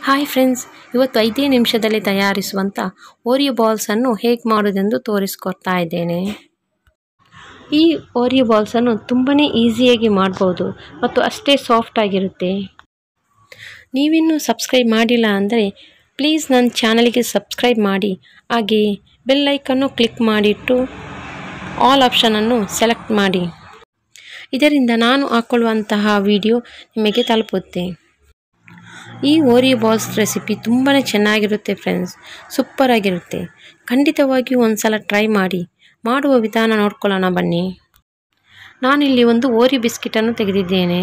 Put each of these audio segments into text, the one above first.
hi friends ಇವತ್ತು ಐದೇ ನಿಮಿಷದಲ್ಲಿ ತಯಾರಿಸುವಂಥ ಓರಿಯೋ ಬಾಲ್ಸನ್ನು ಹೇಗೆ ಮಾಡೋದೆಂದು ತೋರಿಸ್ಕೊಡ್ತಾ ಇದ್ದೇನೆ ಈ ಓರಿಯೋ ಬಾಲ್ಸನ್ನು ತುಂಬಾ ಈಸಿಯಾಗಿ ಮಾಡ್ಬೋದು ಮತ್ತು ಅಷ್ಟೇ ಸಾಫ್ಟ್ ಆಗಿರುತ್ತೆ ನೀವಿನ್ನೂ ಸಬ್ಸ್ಕ್ರೈಬ್ ಮಾಡಿಲ್ಲ ಅಂದರೆ ಪ್ಲೀಸ್ ನನ್ನ ಚಾನಲ್ಗೆ ಸಬ್ಸ್ಕ್ರೈಬ್ ಮಾಡಿ ಹಾಗೆ ಬೆಲ್ ಐಕನ್ನು ಕ್ಲಿಕ್ ಮಾಡಿಟ್ಟು ಆಲ್ ಆಪ್ಷನನ್ನು ಸೆಲೆಕ್ಟ್ ಮಾಡಿ ಇದರಿಂದ ನಾನು ಹಾಕೊಳ್ಳುವಂತಹ ವಿಡಿಯೋ ನಿಮಗೆ ತಲುಪುತ್ತೆ ಈ ಓರಿಯೋ ಬಾಲ್ಸ್ ರೆಸಿಪಿ ತುಂಬಾ ಚೆನ್ನಾಗಿರುತ್ತೆ ಫ್ರೆಂಡ್ಸ್ ಸೂಪರ್ ಆಗಿರುತ್ತೆ ಖಂಡಿತವಾಗಿಯೂ ಒಂದು ಸಲ ಟ್ರೈ ಮಾಡಿ ಮಾಡುವ ವಿಧಾನ ನೋಡ್ಕೊಳ್ಳೋಣ ಬನ್ನಿ ನಾನಿಲ್ಲಿ ಒಂದು ಓರಿ ಬಿಸ್ಕಿಟನ್ನು ತೆಗೆದಿದ್ದೇನೆ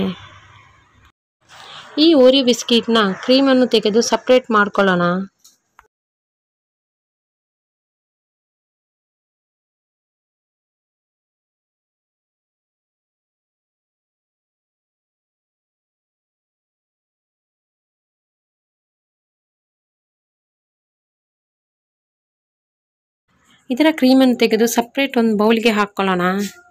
ಈ ಓರಿ ಬಿಸ್ಕಿಟ್ನ ಕ್ರೀಮನ್ನು ತೆಗೆದು ಸಪ್ರೇಟ್ ಮಾಡ್ಕೊಳ್ಳೋಣ ಇದರ ಕ್ರೀಮನ್ನು ತೆಗೆದು ಸಪ್ರೇಟ್ ಒಂದು ಬೌಲ್ಗೆ ಹಾಕ್ಕೊಳ್ಳೋಣ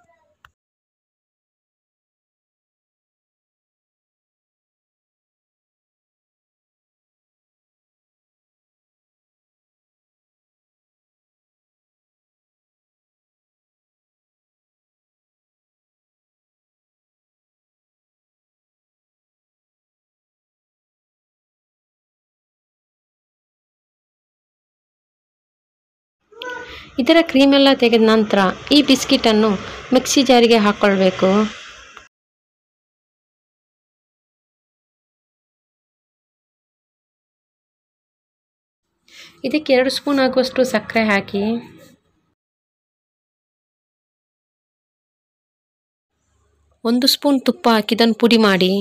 ಇದರ ಕ್ರೀಮೆಲ್ಲ ತೆಗೆದ ನಂತರ ಈ ಬಿಸ್ಕಿಟನ್ನು ಮಿಕ್ಸಿ ಜಾರಿಗೆ ಹಾಕ್ಕೊಳ್ಬೇಕು ಇದಕ್ಕೆ ಎರಡು ಸ್ಪೂನ್ ಆಗುವಷ್ಟು ಸಕ್ಕರೆ ಹಾಕಿ ಒಂದು ಸ್ಪೂನ್ ತುಪ್ಪ ಹಾಕಿ ಇದನ್ನು ಪುಡಿ ಮಾಡಿ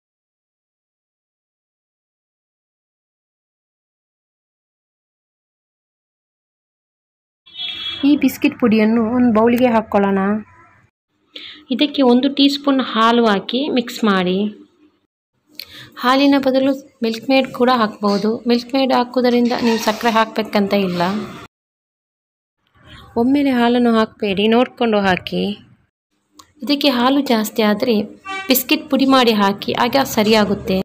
ಈ ಬಿಸ್ಕಿಟ್ ಪುಡಿಯನ್ನು ಒಂದು ಬೌಲಿಗೆ ಹಾಕ್ಕೊಳ್ಳೋಣ ಇದಕ್ಕೆ ಒಂದು ಟೀ ಸ್ಪೂನ್ ಹಾಲು ಹಾಕಿ ಮಿಕ್ಸ್ ಮಾಡಿ ಹಾಲಿನ ಬದಲು ಮಿಲ್ಕ್ ಮೇಡ್ ಕೂಡ ಹಾಕ್ಬೋದು ಮಿಲ್ಕ್ ಮೇಡ್ ಹಾಕೋದರಿಂದ ನೀವು ಸಕ್ಕರೆ ಹಾಕಬೇಕಂತ ಇಲ್ಲ ಒಮ್ಮೆಲೆ ಹಾಲನ್ನು ಹಾಕಬೇಡಿ ನೋಡಿಕೊಂಡು ಹಾಕಿ ಇದಕ್ಕೆ ಹಾಲು ಜಾಸ್ತಿ ಆದರೆ ಬಿಸ್ಕಿಟ್ ಪುಡಿ ಮಾಡಿ ಹಾಕಿ ಆಗ ಸರಿಯಾಗುತ್ತೆ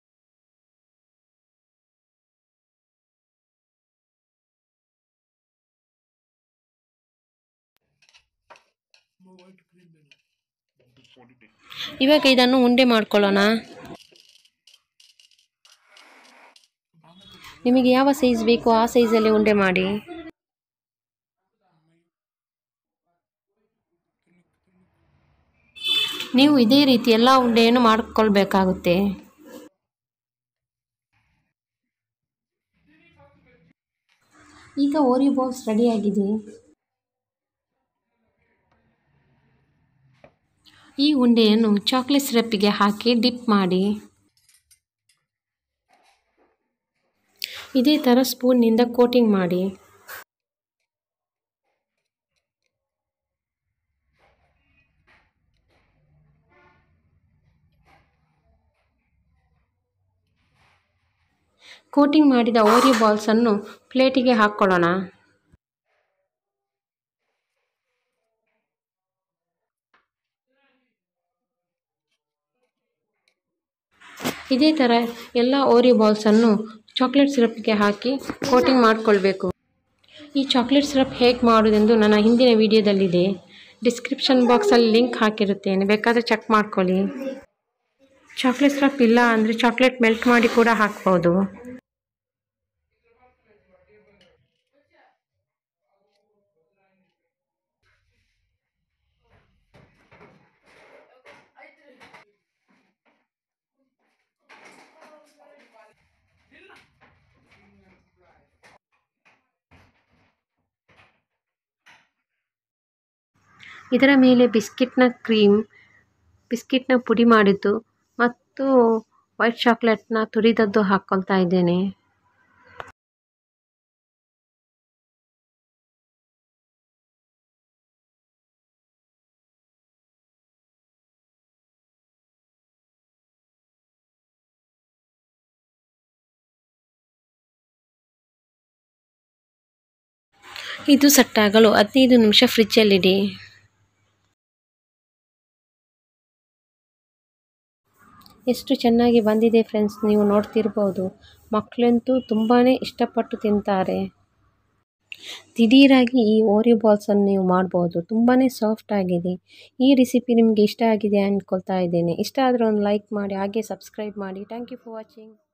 ಇವಾಗ ಇದನ್ನು ಉಂಡೆ ಮಾಡ್ಕೊಳ್ಳೋಣ ನಿಮಗೆ ಯಾವ ಸೈಜ್ ಬೇಕೋ ಆ ಸೈಜಲ್ಲಿ ಉಂಡೆ ಮಾಡಿ ನೀವು ಇದೇ ರೀತಿ ಎಲ್ಲ ಉಂಡೆಯನ್ನು ಮಾಡಿಕೊಳ್ಬೇಕಾಗುತ್ತೆ ಈಗ ಓರಿ ಬಾಲ್ಸ್ ರೆಡಿಯಾಗಿದೆ ಈ ಉಂಡೆಯನ್ನು ಚಾಕ್ಲೇಟ್ ಸಿರಪ್ಪಿಗೆ ಹಾಕಿ ಡಿಪ್ ಮಾಡಿ ಇದೇ ಥರ ಸ್ಪೂನ್ನಿಂದ ಕೋಟಿಂಗ್ ಮಾಡಿ ಕೋಟಿಂಗ್ ಮಾಡಿದ ಓರಿಯೋ ಬಾಲ್ಸನ್ನು ಪ್ಲೇಟಿಗೆ ಹಾಕ್ಕೊಳ್ಳೋಣ ಇದೇ ಥರ ಎಲ್ಲ ಓರಿಯೋ ಬಾಲ್ಸನ್ನು ಚಾಕ್ಲೇಟ್ ಸಿರಪ್ಗೆ ಹಾಕಿ ಕೋಟಿಂಗ್ ಮಾಡಿಕೊಳ್ಬೇಕು ಈ ಚಾಕ್ಲೇಟ್ ಸಿರಪ್ ಹೇಗೆ ಮಾಡೋದೆಂದು ನನ್ನ ಹಿಂದಿನ ವಿಡಿಯೋದಲ್ಲಿದೆ ಡಿಸ್ಕ್ರಿಪ್ಷನ್ ಬಾಕ್ಸಲ್ಲಿ ಲಿಂಕ್ ಹಾಕಿರುತ್ತೇನೆ ಬೇಕಾದರೆ ಚೆಕ್ ಮಾಡ್ಕೊಳ್ಳಿ ಚಾಕ್ಲೇಟ್ ಸಿರಪ್ ಇಲ್ಲ ಅಂದರೆ ಚಾಕ್ಲೇಟ್ ಮೆಲ್ಟ್ ಮಾಡಿ ಕೂಡ ಹಾಕ್ಬೋದು ಇದರ ಮೇಲೆ ಬಿಸ್ಕಿಟ್ನ ಕ್ರೀಮ್ ಬಿಸ್ಕಿಟ್ನ ಪುಡಿ ಮಾಡಿದ್ದು ಮತ್ತು ವೈಟ್ ಚಾಕ್ಲೇಟ್ನ ತುರಿದದ್ದು ಹಾಕ್ಕೊಳ್ತಾ ಇದ್ದೇನೆ ಇದು ಸಟ್ಟಾಗಲು ಹದಿನೈದು ನಿಮಿಷ ಫ್ರಿಜ್ಜಲ್ಲಿಡಿ ಎಷ್ಟು ಚೆನ್ನಾಗಿ ಬಂದಿದೆ ಫ್ರೆಂಡ್ಸ್ ನೀವು ನೋಡ್ತಿರ್ಬೋದು ಮಕ್ಕಳಂತೂ ತುಂಬಾ ಇಷ್ಟಪಟ್ಟು ತಿಂತಾರೆ ದಿಢೀರಾಗಿ ಈ ಓರಿಯೋ ಬಾಲ್ಸನ್ನು ನೀವು ಮಾಡ್ಬೋದು ತುಂಬಾ ಸಾಫ್ಟ್ ಆಗಿದೆ ಈ ರೆಸಿಪಿ ನಿಮಗೆ ಇಷ್ಟ ಆಗಿದೆ ಅಂದ್ಕೊಳ್ತಾ ಇದ್ದೇನೆ ಇಷ್ಟ ಆದರೆ ಒಂದು ಲೈಕ್ ಮಾಡಿ ಹಾಗೆ ಸಬ್ಸ್ಕ್ರೈಬ್ ಮಾಡಿ ಥ್ಯಾಂಕ್ ಯು ಫಾರ್ ವಾಚಿಂಗ್